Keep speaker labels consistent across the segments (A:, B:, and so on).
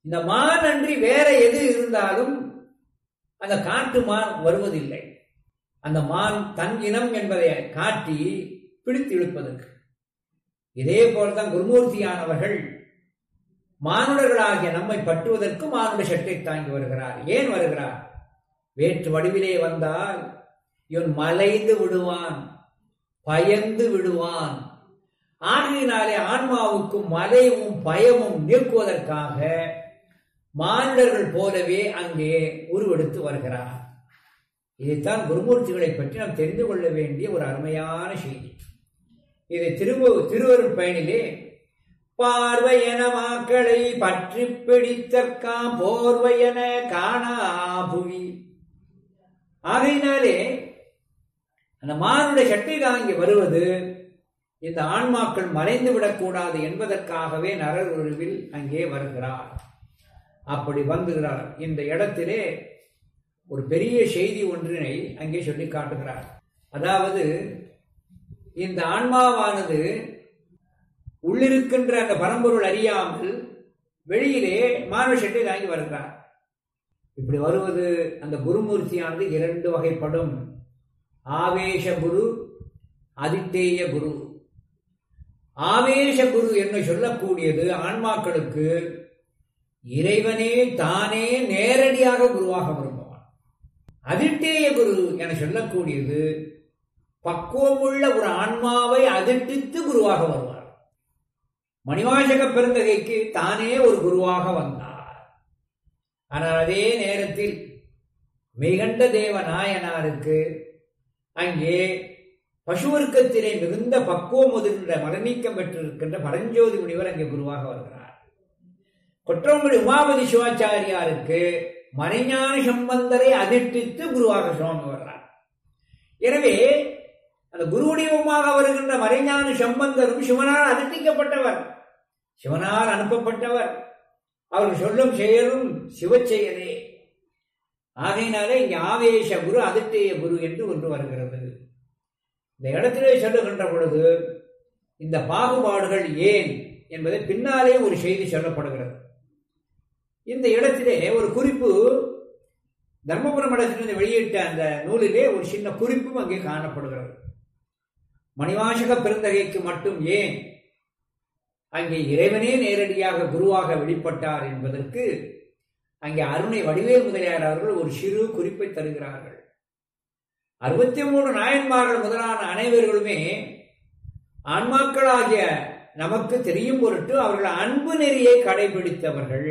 A: இந்த மான் அன்றி வேற எது இருந்தாலும் அந்த காட்டு மான் வருவதில்லை அந்த மான் தன் இனம் என்பதை காட்டி பிடித்து இழுப்பதற்கு இதே போலதான் குருமூர்த்தியானவர்கள் மானுடர்களாகிய நம்மை பற்றுவதற்கு மானுட சட்டை தாங்கி வருகிறார் ஏன் வருகிறார் வேற்று வடிவிலே வந்தால் இவன் மலைந்து விடுவான் பயந்து விடுவான் ஆகையினாலே ஆன்மாவுக்கும் மலையும் பயமும் நீக்குவதற்காக மானுடர்கள் போலவே அங்கே உருவெடுத்து வருகிறார் இதைத்தான் குருமூர்த்திகளை பற்றி நாம் தெரிந்து கொள்ள வேண்டிய ஒரு அருமையான செய்தி இது திருவ திருவருட் பயனிலே பார்வையன மாக்களை பற்றி பிடித்தற்காம் போர்வையன காணா புவி ஆகையினாலே அந்த மானுட சட்டை தாங்கி வருவது இந்த ஆன்மாக்கள் மறைந்து விடக்கூடாது என்பதற்காகவே நரருருவில் அங்கே வருகிறார் அப்படி வந்துகிறார் இந்த இடத்திலே ஒரு பெரிய செய்தி ஒன்றினை அங்கே சொல்லி காட்டுகிறார் அதாவது இந்த ஆன்மாவானது உள்ளிருக்கின்ற அந்த பரம்பொருள் அறியாமல் வெளியிலே மாணவ சட்டை தாங்கி வருகிறார் இப்படி வருவது அந்த குருமூர்த்தியானது இரண்டு வகைப்படும் ஆவேச குரு அதித்தேய குரு ஆவேச குரு என்று சொல்லக்கூடியது ஆன்மாக்களுக்கு இறைவனே தானே நேரடியாக குருவாக விரும்புவான் அதிர்ட்டேய குரு என சொல்லக்கூடியது பக்குவமுள்ள ஒரு ஆன்மாவை அதிர்ட்டித்து குருவாக வருவார் மணிவாசக பெருந்தகைக்கு தானே ஒரு குருவாக வந்தார் ஆனால் அதே நேரத்தில் மிகண்ட தேவ நாயனாருக்கு அங்கே பசுவர்க்கத்திலே மிகுந்த பக்குவம் முதிர்ந்த மலநீக்கம் பெற்றிருக்கின்ற பரஞ்சோதி முனிவர் அங்கே குருவாக வருகிறார் கொற்றங்குடி உமாபதி சிவாச்சாரியாருக்கு மறைஞான சம்பந்தரை அதிர்ட்டித்து குருவாக சுவாமி வர்றார் எனவே அந்த குருவடிவமாக வருகின்ற மறைஞான சம்பந்தரும் சிவனால் அதிர்த்திக்கப்பட்டவர் சிவனால் அனுப்பப்பட்டவர் அவர் சொல்லும் செயலும் சிவச்செயலே ஆகையினாலே இங்கே ஆவேச குரு அதிர்த்தேய குரு என்று ஒன்று வருகிறது இந்த இடத்திலே சொல்லுகின்ற பொழுது இந்த பாகுபாடுகள் ஏன் என்பதை பின்னாலே ஒரு செய்தி சொல்லப்படுகிறது இந்த இடத்திலே ஒரு குறிப்பு தர்மபுரம் மடத்திலிருந்து வெளியிட்ட அந்த நூலிலே ஒரு சின்ன குறிப்பும் அங்கே காணப்படுகிறது மணிவாசக பெருந்தகைக்கு மட்டும் ஏன் அங்கே இறைவனே நேரடியாக குருவாக வெளிப்பட்டார் என்பதற்கு அங்கே அருணை வடிவேல் முதலியார் அவர்கள் ஒரு சிறு குறிப்பை தருகிறார்கள் அறுபத்தி மூணு நாயன்மார்கள் முதலான அனைவர்களுமே ஆன்மாக்களாகிய நமக்கு தெரியும் பொருட்டு அவர்கள் அன்பு நெறியை கடைபிடித்தவர்கள்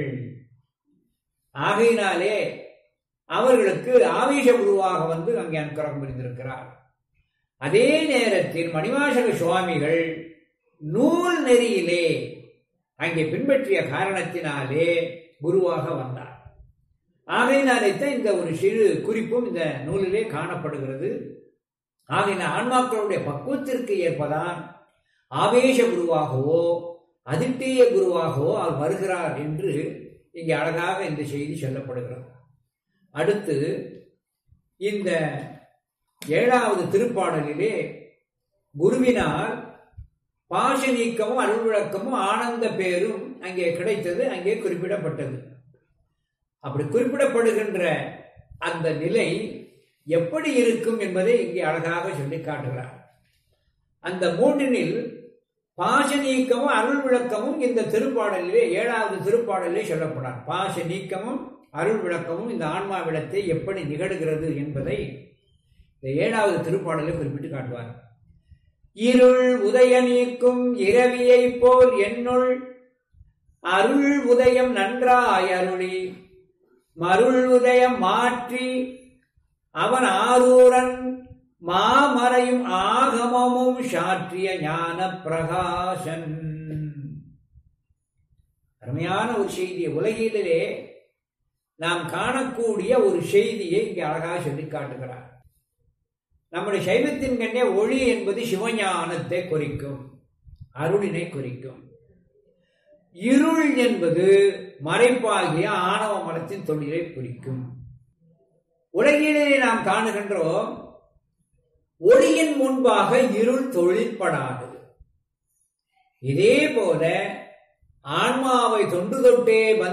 A: ஆகையினாலே அவர்களுக்கு ஆவேச குருவாக வந்து அங்கே அனுக்கிரகம் புரிந்திருக்கிறார் அதே நேரத்தில் மணிவாசக சுவாமிகள் நூல் நெறியிலே அங்கே பின்பற்றிய காரணத்தினாலே குருவாக வந்தார் ஆகையினாலேத்தான் இந்த ஒரு சிறு குறிப்பும் இந்த நூலிலே காணப்படுகிறது ஆகையின ஆன்மாக்களுடைய பக்குவத்திற்கு ஏற்பதான் ஆவேச குருவாகவோ அதிர்த்திய குருவாகவோ அவர் வருகிறார் என்று இங்கே அழகாக இந்த செய்தி சொல்லப்படுகிறது அடுத்து இந்த ஏழாவது திருப்பாடலிலே குருவினால் பாச நீக்கமும் அருள் விளக்கமும் ஆனந்த பேரும் அங்கே கிடைத்தது அங்கே குறிப்பிடப்பட்டது அப்படி குறிப்பிடப்படுகின்ற அந்த நிலை எப்படி இருக்கும் என்பதை இங்கே அழகாக சொல்லி காட்டுகிறார் அந்த மூன்றினில் பாச நீக்கமும் அருள் விளக்கமும் இந்த திருப்பாடலிலே ஏழாவது திருப்பாடலிலே சொல்லப்படார் பாச நீக்கமும் அருள் விளக்கமும் இந்த ஆன்மாவிடத்தை எப்படி நிகழ்கிறது என்பதை இந்த ஏழாவது திருப்பாடலில் குறிப்பிட்டு காட்டுவார் இருள் உதய நீக்கும் இரவியைப் போல் என்னுள் அருள் உதயம் நன்றாய் அருளி மருள் உதயம் மாற்றி அவன் ஆரூரன் மாமறையும் ஆகமமும் சாற்றிய ஞான பிரகாசன் அருமையான ஒரு செய்தி உலகிலே நாம் காணக்கூடிய ஒரு செய்தியை இங்கே அழகாக சொல்லி காட்டுகிறார் நம்முடைய சைவத்தின் கண்ணே ஒளி என்பது சிவஞானத்தை குறிக்கும் அருளினை குறிக்கும் இருள் என்பது மறைப்பாகிய ஆணவ மனத்தின் தொழிலை குறிக்கும் உலகிலே நாம் காணுகின்றோம் ஒளியின் முன்பாக இருள் தொழிற்படாது இதே போல ஆன்மாவை தொன்று தொட்டே